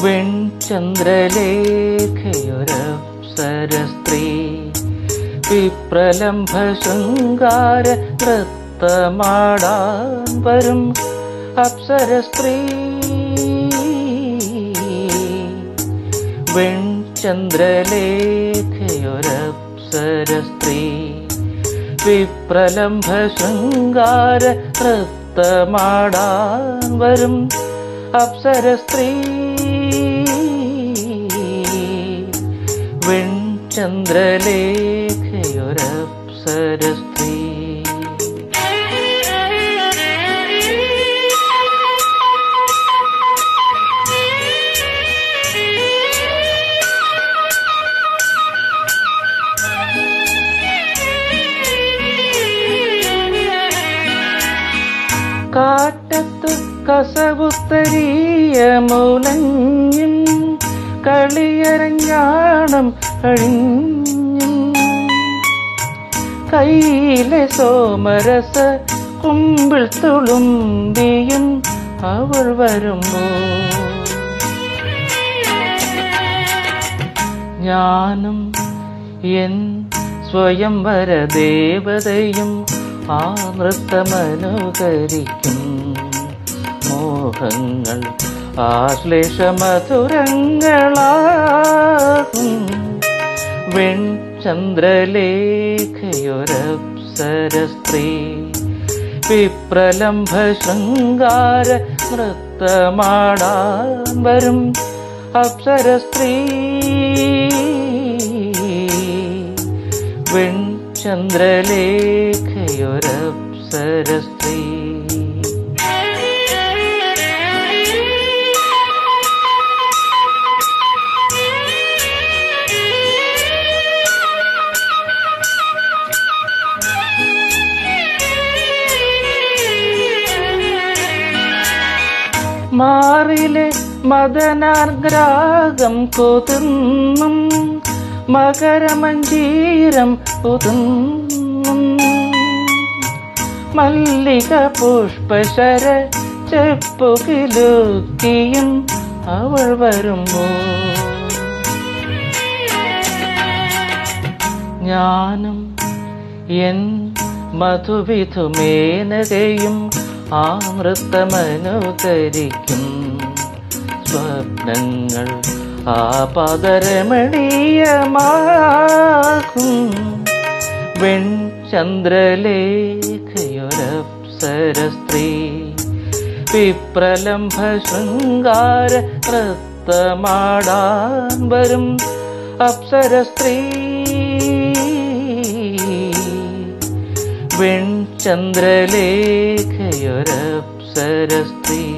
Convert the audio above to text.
വെൺചന്ദ്രലേഖയൊരപ്സര സ്ത്രീ വിപ്രലംഭ ശൃംഗാര നൃത്തമാടാൻ വരും അപ്സര സ്ത്രീ വെൺചന്ദ്രലേഖയൊരപ്സര സ്ത്രീ വിപ്രലംഭ ശൃംഗാര നൃത്തമാടാൻ വരും അപ്സര സ്ത്രീ വെൺചന്ദ്രലേഖയൊരപ്സര സ്ത്രീ കാറ്റത്തു കസവുത്തരീയ മുലഞ്ഞും കളിയരഞ്ഞാണം കഴിഞ്ഞും കയ്യിലെ സോമരസ കുമ്പിൾ തുളുമ്പിയും അവൾ വരുമ്പോ ഞാനും എൻ സ്വയംവര ദേവതയും ആ നൃത്തമനുകരിക്കും മോഹങ്ങൾ ആശ്ലേഷമധുരങ്ങളാകും വെൺചന്ദ്രലേഖയൊരപ്സര സ്ത്രീ വിപ്രലംഭ ശൃംഗാര നൃത്തമാടാൻ വരും അപ്സര സ്ത്രീ വെൺചന്ദ്രലേഖയൊരപ്സര സ്ത്രീ മാറിലെ മദനാർഗ്രാഗം കൊതുന്നും മകരമഞ്ചീരം പുതുന്നും മല്ലിക പുഷ്പശര ചെപ്പുകിലുക്കിയും അവൾ വരുമ്പോ ഞാനും എൻ മധുവിധുമേനകയും ആ നൃത്തമനുകരിക്കും സ്വപ്നങ്ങൾ ആ പദരമണീയമാകും വെൺചന്ദ്രലേഖയൊരപ്സര സ്ത്രീ വിപ്രലംഭ ശൃംഗാര നൃത്തമാടാൻ വരും അപ്സര സ്ത്രീ വെൺചന്ദ്രലേഖയൊരപ്സര സ്ത്രീ